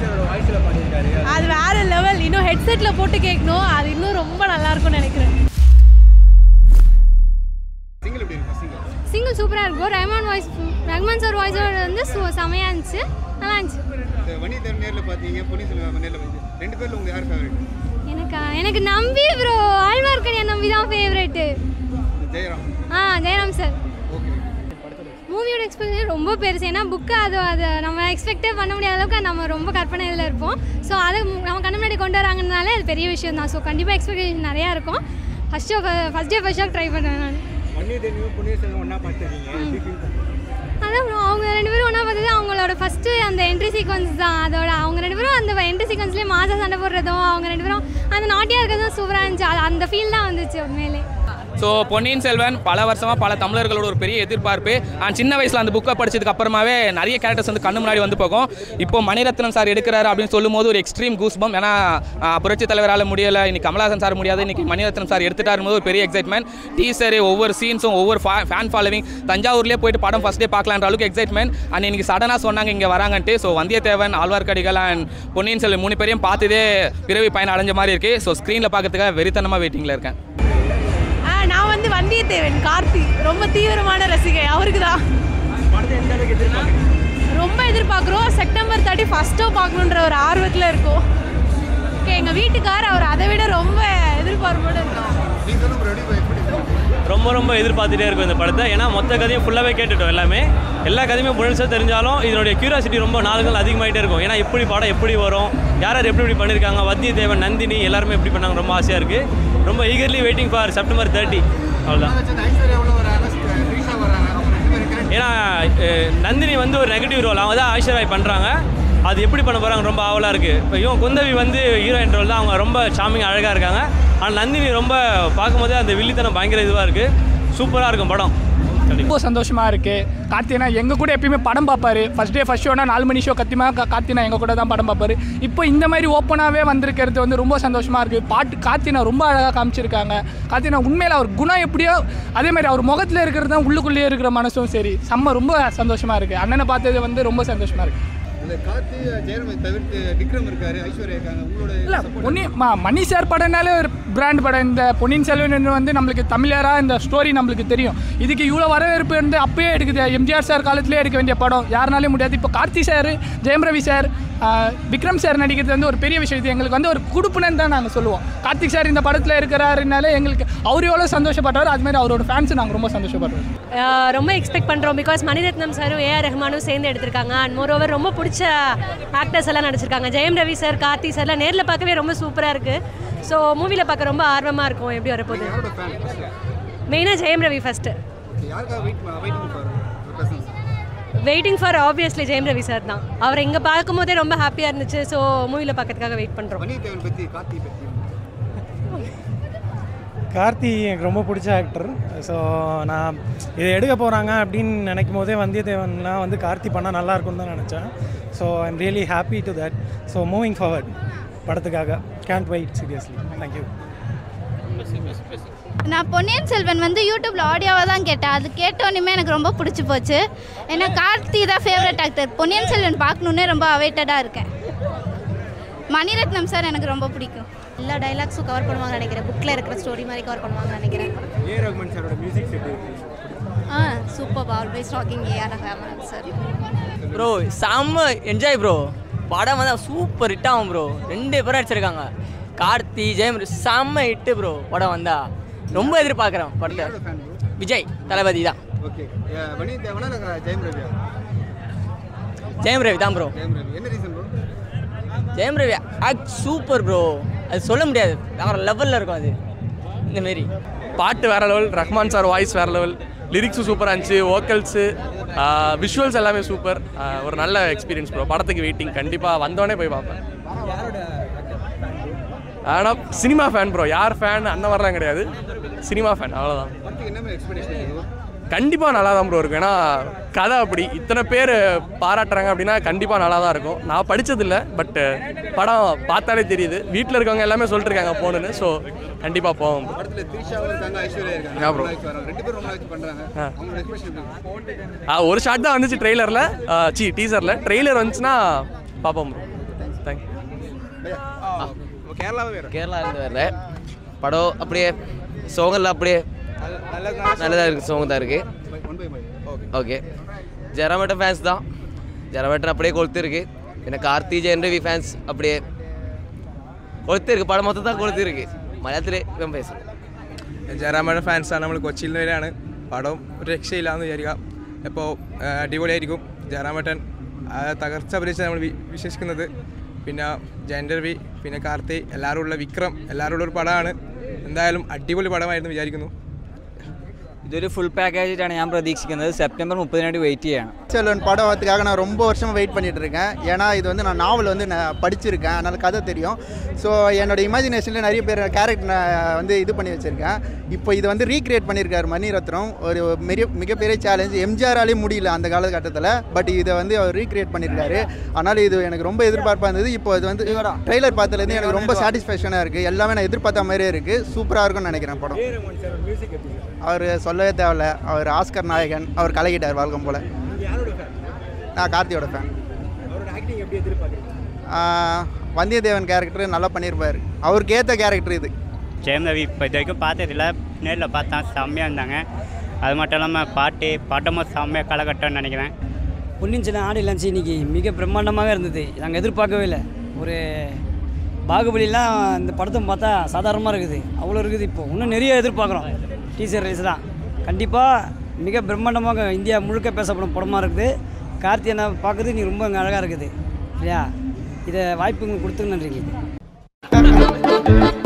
சாரோட வாய்ஸ்ல பாடியிருக்காரு அது வேற லெவல் இன்னும் ஹெட்செட்ல போட்டு கேட்கணும் அது இன்னும் ரொம்ப நல்லா இருக்கும்னு நினைக்கிறேன் சிங்கிள் எப்படி இருக்கு சிங்கிள் சிங்கிள் சூப்பராக இருக்கும் ரஹ்மான் வாய்ஸ் ரஹ்மான் சார் வாய்ஸோட வந்து சு- செமையா இருந்துச்சு நல்லா இருந்துச்சு வனி தேவன் நேர்ல பாத்தீங்க பொன்னி செல்வன் நேர்ல பாத்தீங்க ரெண்டு பேர்ல உங்க யார் ஃபேவரட் எனக்கு எனக்கு நம்பி ப்ரோ ஆழ்வார்க்கடியான் நம்பி தான் ஃபேவரெட்டு ஜெயராம் ஆ ஜெயராம் சார் ஓகே மூவியோட எக்ஸ்பீரியன்ஸ் ரொம்ப பெருசு ஏன்னா புக்கு அது அது நம்ம எக்ஸ்பெக்டே பண்ண முடியாத அளவுக்கு நம்ம ரொம்ப கற்பனையில் இருப்போம் ஸோ அதை மு- நம்ம கண்ணு முன்னாடி கொண்டு வராங்கனால அது பெரிய விஷயம் தான் ஸோ கண்டிப்பாக எக்ஸ்பெக்டேஷன் நிறையா இருக்கும் first show first day first show try பண்ணுவேன் நான் வன்னி தேவியும் பொன்னி செல்வன் ஒண்ணா பார்த்துருக்கீங்க எப்படி ஃபீல் பண்ணுறீங்க அதான் bro, அவங்க ரெண்டு பேரும் ஒன்றா பார்த்தது அவங்களோட ஃபஸ்ட்டு அந்த என்ட்ரி சீக்வன்ஸ் தான் அதோட அவங்க ரெண்டு பேரும் அந்த என்ட்ரி சீக்வன்ஸ்லேயே மாசா சண்டை போடுறதும் அவங்க ரெண்டு பேரும் அந்த நாட்டியாக இருக்கிறதும் சூப்பராக இருந்துச்சு அது அந்த ஃபீல் தான் வந்துச்சு உண்மையிலே ஸோ பொன்னியின் செல்வன் பல வருஷமாக பல தமிழர்களோட ஒரு பெரிய எதிர்பார்ப்பு அண்ட் சின்ன வயசில் அந்த புக்கை படிச்சதுக்கு அப்புறமாவே நிறைய கேரக்டர்ஸ் வந்து கண்ணு முன்னாடி வந்து போகும் இப்போ மணிரத்னம் சார் எடுக்கிறாரு அப்படின்னு சொல்லும்போது ஒரு எக்ஸ்ட்ரீம் கூஸ்பம் ஏன்னா ஆஹ், புரட்சி தலைவரால் முடியலை இன்னைக்கு கமலஹாசன் சார் முடியாது இன்னைக்கு மணிரத்னம் சார் எடுத்துட்டாரும் போது ஒரு பெரிய எக்ஸைட்மெண்ட் டீசரு ஒவ்வொரு சீன்ஸும் ஒவ்வொரு ஃபேன் ஃபாலோவிங் தஞ்சாவூர்லேயே போயிட்டு படம் ஃபஸ்ட் டே பார்க்கலான்ற அளவுக்கு எக்ஸைட்மெண்ட் அண்ட் இன்னைக்கு சடனாக சொன்னாங்க இங்கே வராங்கன்ட்டு ஸோ வந்தியத்தேவன் ஆழ்வார்க்கடிகள் அண்ட் பொன்னியின் செல்வன் மூணு பேரையும் பார்த்ததே பிறவி பயன் அடைஞ்ச மாதிரி இருக்குது ஸோ ஸ்க்ரீனில் பார்க்கறதுக்காக வெறித்தனமாக வெயிட்டிங்கில் இருக்கேன் ஆ நான் வந்து வந்தியத்தேவன் கார்த்தி ரொம்ப தீவிரமான ரசிகை அவருக்கு தான் படத்தை எந்த அளவுக்கு எதிர்பார்க்குறீங்க ரொம்ப எதிர்பார்க்குறோம் செப்டம்பர் தேர்ட்டி ஃபஸ்ட்டோ பார்க்கணுன்ற ஒரு ஆர்வத்தில் இருக்கும் ஓகே எங்கள் வீட்டுக்கார் அவர் அதை விட ரொம்ப எதிர்பார்ப்போடு இருக்கோம் நீங்க சொல்லுங்க bro, எப்படி எப்படி இருக்கு? ரொம்ப ரொம்ப எதிர்பார்த்துட்டே இருக்கும் இந்த படத்தை ஏன்னா மொத்த கதையும் ஃபுல்லாகவே கேட்டுட்டோம் எல்லாமே எல்லா கதையுமே முழுசாக தெரிஞ்சாலும் இதனுடைய கியூரியாசிட்டி ரொம்ப நாளுகள் அதிகமாகிட்டே இருக்கும் ஏன்னா எப்படி படம் எப்படி வரும் யார் யார் எப்படி எப்படி பண்ணியிருக்காங்க வத்தியத்தேவன் நந்தினி எல்லாருமே எப்படி பண்ணாங்க ரொம்ப ஆசையாக இருக்குது ரொம்ப eagerly waiting for September thirty அவ்வளோதான் வச்சு அந்த ஐஸ்வர்யா எவ்வளோ வராங்க த்ரீஷா வராங்க அவங்க ரெண்டு பேரும் இருக்கிற ஏன்னா அஹ், நந்தினி வந்து ஒரு நெகட்டிவ் ரோல் அவங்க தான் ஐஸ்வர்யாய் பண்ணுறாங்க அது எப்படி பண்ண போகிறாங்க ரொம்ப ஆவலாக இருக்குது இப்போ இவன் குந்தவி வந்து ஹீரோயின் ரோல் தான் அவங்க ரொம்ப சாமிங் அழகாக இருக்காங்க ஆனால் நந்தினி ரொம்ப பார்க்கும்போதே அந்த வில்லித்தனம் பயங்கர இதுவாக இருக்குது சூப்பராக இருக்கும் படம் கண்டிப்பாக ரொம்ப சந்தோஷமாக இருக்குது கார்த்தினா எங்கள் கூட எப்பயுமே படம் பார்ப்பாரு ஃபஸ்ட் டே ஃபஸ்ட் ஷோனா நாலு மணி ஷோ கத்திமா கார்த்தினா எங்கள் கூட தான் படம் பார்ப்பாரு இப்போ இந்த மாதிரி ஓப்பனாகவே வந்திருக்கிறது வந்து ரொம்ப சந்தோஷமாக இருக்குது பாட்டு கார்த்தினா ரொம்ப அழகாக காமிச்சிருக்காங்க கார்த்தினா உண்மையில் அவர் குணம் எப்படியோ அதே மாதிரி அவர் முகத்தில் இருக்கிறது தான் உள்ளுக்குள்ளேயே இருக்கிற மனசும் சரி செம்ம ரொம்ப சந்தோஷமாக இருக்குது அண்ணனை பார்த்தது வந்து ரொம்ப சந்தோஷமாக இருக்குது இந்த கார்த்தி ஜெயராம் தவிர்த்து விக்ரம் இருக்காரு ஐஸ்வர்யா இருக்காங்க உங்களோட இல்லை support பொன்னி மா மணி சார் படம்னாலே ஒரு பிராண்ட் படம் இந்த பொன்னியின் செல்வன் வந்து நம்மளுக்கு தமிழராக இந்த ஸ்டோரி நம்மளுக்கு தெரியும் இதுக்கு இவ்வளோ வரவேற்பு வந்து அப்பயே எடுக்குது எம்ஜிஆர் சார் காலத்திலே எடுக்க வேண்டிய படம் யாருனாலே முடியாது இப்போ கார்த்தி சார் ஜெயம் ரவி சார் ஆஹ், விக்ரம் சார் நடிக்கிறது வந்து ஒரு பெரிய விஷயம் இது எங்களுக்கு வந்து ஒரு குடுப்புனன்னு தான் நாங்கள் சொல்லுவோம் கார்த்திக் சார் இந்த படத்தில் இருக்கிறாருனாலே எங்களுக்கு அவர் எவ்வளோ சந்தோஷப்படுறாரு அது மாதிரி அவரோட ஃபேன்ஸ் நாங்கள் ரொம்ப சந்தோஷப்படுறோம் ஆஹ் ரொம்ப எக்ஸ்பெக்ட் பண்ணுறோம் பிகாஸ் மணிரத்னம் சாரும் ஏஆர் ரஹ்மானும் சேர்ந்து எடுத்திருக்காங்க அண்ட் மோரோவர் ரொம்ப பிடிச்ச ஆக்டர்ஸ் எல்லாம் நடிச்சிருக்காங்க ஜெயம் ரவி சார் கார்த்தி சார்லாம் நேரில் பார்க்கவே ரொம்ப சூப்பராக இருக்குது ஸோ மூவியில் பார்க்க ரொம்ப ஆர்வமாக இருக்கும் எப்படி வரப்போகுது யாரோட ஃபேன் மெயினாக ஜெயம் ரவி ஃபஸ்ட்டு யாருக்காக wait waiting for presence waiting for obviously Jayam Ravi sir தான் அவரை இங்கே பார்க்கும்போதே ரொம்ப ஹாப்பியாக இருந்துச்சு ஸோ மூவியில் பார்க்கறதுக்காக வெயிட் பண்ணுறோம் வன்னியத்தேவன் பற்றி கார்த்தி பற்றி கார்த்தி எனக்கு ரொம்ப பிடிச்ச ஆக்டர் ஸோ நான் இதை எடுக்க போகிறாங்க அப்படின்னு நினைக்கும் போதே வந்தியத்தேவன்லாம் வந்து கார்த்தி பண்ணால் நல்லா இருக்கும்னு தான் நினச்சேன் so I am really happy to that so moving forward படத்துக்காக கேன்ட் வெயிட் சீரியஸ்லி தேங்க்யூ நான் பொன்னியின் செல்வன் வந்து யூடியூப்ல ஆடியோவாக தான் கேட்டேன் அது கேட்டோன்னே எனக்கு ரொம்ப பிடிச்சி போச்சு ஏன்னா கார்த்தி தான் ஃபேவரட் ஆக்டர் பொன்னியின் செல்வன் பார்க்கணுன்னே ரொம்ப அவைட்டடாக இருக்கேன் மணிரத்னம் சார் எனக்கு ரொம்ப பிடிக்கும் எல்லா டைலாக்ஸும் கவர் பண்ணுவாங்க நினைக்கிறேன் புக்கில் இருக்கிற ஸ்டோரி மாதிரி கவர் பண்ணுவாங்க நினைக்கிறேன் ஏ ரகுமான் சாரோட மியூசிக் செட் ஆ super always rocking AR Rahman sir bro செம்ம என்ஜாய் ப்ரோ படம் வந்து சூப்பர் ஹிட் ஆகும் ப்ரோ ரெண்டு பேரும் அடிச்சிருக்காங்க கார்த்தி ஜெயம் செம்ம ஹிட்டு ப்ரோ படம் வந்தா ரொம்ப எதிர்பார்க்குறேன் படத்தை ஃபேன் ப்ரோ விஜய் தளபதி தான் ஓகே வன்னியத்தேவனா இல்லை ஜெயம் ரவியா ஜெயம் ரவி தான் ப்ரோ ஜெயம் ரவி என்ன reason bro Jayam Ravi act super bro அது சொல்ல முடியாது வேறு லெவலில் இருக்கும் அது இந்த மாரி பாட்டு வேற லெவல் ரஹ்மான் சார் வாய்ஸ் வேற லெவல் லிரிக்ஸும் சூப்பராக இருந்துச்சு வோக்கல்ஸு விஷுவல்ஸ் எல்லாமே சூப்பர் ஒரு நல்ல எக்ஸ்பீரியன்ஸ் ப்ரோ படத்துக்கு வெயிட்டிங் கண்டிப்பாக வந்தோடனே போய் பார்ப்பேன் ஆனால் சினிமா ஃபேன் ப்ரோ யார் ஃபேன் அந்த மாதிரிலாம் கிடையாது சினிமா ஃபேன் அவ்வளோதான் படத்துக்கு என்ன மாதிரி எக்ஸ்பெக்டேஷன் இருக்குது கண்டிப்பாக நல்லா தான் ப்ரோ இருக்கும் ஏன்னா கதை அப்படி இத்தனை பேர் பாராட்டுறாங்க அப்படின்னா கண்டிப்பாக நல்லா தான் இருக்கும் நான் படித்ததில்ல பட் படம் பார்த்தாலே தெரியுது வீட்டில் இருக்கவங்க எல்லாமே சொல்லிட்டு இருக்காங்க போகணுன்னு ஸோ கண்டிப்பாக போவோம் bro. படத்தில் த்ரிஷாவும் இருக்காங்க ஐஸ்வர்யா இருக்காங்க Yeah, bro. ரொம்ப நாளைக்கு வராங்க. ரெண்டு பேரும் ரொம்ப நாளைக்கு பண்ணுறாங்க ஆ. அவங்களோட எக்ஸ்பிரஷன் எப்படி ஆ, ஒரு ஷாட் தான் வந்துச்சு ட்ரெய்லரில் சி டீசரில் ட்ரெய்லர் வந்துச்சுன்னா பார்ப்போம் ப்ரோ தேங்க்யூ கேரளாவே வேறு கேரளா இருந்து வரல படம் அப்படியே சோங்கெல்லாம் அப்படியே நல்லதாக இருக்குது சோங்க தான் இருக்குது ஒன் பை ஓகே ஓகே ஜெராமேட்டன் ஃபேன்ஸ் தான் ஜெராமேட்டன் அப்படியே கொளுத்திருக்கு പിന്നെ കാർത്തി ജയൻ രവി ഫാൻസ് அப்படியே കൊളുത്തിருக்கு പടം മൊത്തം കൊളുത്തിருக்கு മലയാളത്തിൽ ഇവൻ പേസും ജയറാമയുടെ ഫാൻസാണ് നമ്മൾ കൊച്ചിയിൽ നിന്ന് വരെയാണ് പടം ഒരു രക്ഷയില്ല എന്ന് വിചാരിക്കാം ഇപ്പോൾ അടിപൊളിയായിരിക്കും ജയറാമേട്ടൻ ആ, തകർച്ച അഭിനയിച്ച് നമ്മൾ വി- വിശ്വസിക്കുന്നത് പിന്നെ ജയൻ രവി പിന്നെ കാർത്തി എല്ലാവരും ഉള്ള വിക്രം എല്ലാവരും ഉള്ള ഒരു പടമാണ് എന്തായാലും അടിപൊളി പടമായിരുന്നു വിചാരിക്കുന്നു ഇതൊരു ഫുൾ പാക്കേജ് ആയിട്ടാണ് ഞാൻ പ്രതീക്ഷിക്കുന്നത് സെപ്റ്റംബർ മുപ്പതിന് വേണ്ടി വെയിറ്റ് ചെയ്യണം செல்வன் படம் வரதுக்காக நான் ரொம்ப வருஷமாக வெயிட் பண்ணிட்டு இருக்கேன் ஏன்னா இது வந்து நான் நாவல் வந்து நான் படிச்சிருக்கேன் அதனால் கதை தெரியும் ஸோ என்னோட இமேஜினேஷனில் நிறைய பேர் கேரக்டர் நான் வந்து இது பண்ணி வச்சுருக்கேன் இப்போ இது வந்து ரீக்ரியேட் பண்ணியிருக்காரு மணிரத்னம் ஒரு மிக மிகப்பெரிய சேலஞ்ச் எம்ஜிஆராலே முடியல அந்த காலகட்டத்தில் பட் இதை வந்து அவர் ரீக்ரியேட் பண்ணியிருக்காரு அதனால் இது எனக்கு ரொம்ப எதிர்பார்ப்பாக இருந்தது இப்போ இது வந்து ட்ரெய்லர் பார்த்ததுலேருந்து எனக்கு ரொம்ப சாட்டிஸ்ஃபேக்ஷனாக இருக்குது எல்லாமே நான் எதிர்பார்த்த மாதிரியே இருக்குது சூப்பராக இருக்கும்னு நினைக்கிறேன் படம் அவர் சொல்லவே தேவையில்ல அவர் ஆஸ்கர் நாயகன் அவர் கலக்கிட்டார் வழக்கம் போல் நான் கார்த்தியோட ஃபேன் வந்தியத்தேவன் கேரக்டர் நல்லா பண்ணியிருப்பார் அவருக்கு ஏற்ற கேரக்டர் இது ஜெயம் ரவி இப்போ இது வரைக்கும் பார்த்ததில்ல நேரில் பார்த்தா செம்மையாக இருந்தாங்க அது மட்டும் இல்லாமல் பாட்டு பாட்டமும் செம்மையாக காலகட்டம்னு நினைக்கிறேன் பொன்னியின் செல்வன் ஆடி லஞ்ச் இன்னைக்கு மிக பிரம்மாண்டமாக இருந்தது நாங்கள் எதிர்பார்க்கவே இல்லை ஒரு பாகுபலிலாம் இந்த படத்தை பார்த்தா சாதாரணமாக இருக்குது அவ்வளோ இருக்குது இப்போ இன்னும் நிறைய எதிர்பார்க்குறோம் டீசர் ரைஸ் தான் கண்டிப்பாக மிக பிரம்மாண்டமாக இந்தியா முழுக்க பேசப்படும் படமாக இருக்குது கார்த்தியனை பார்க்குறது நீ ரொம்ப அழகாக இருக்குது இல்லையா இதை வாய்ப்பு கொடுத்து நன்றிங்க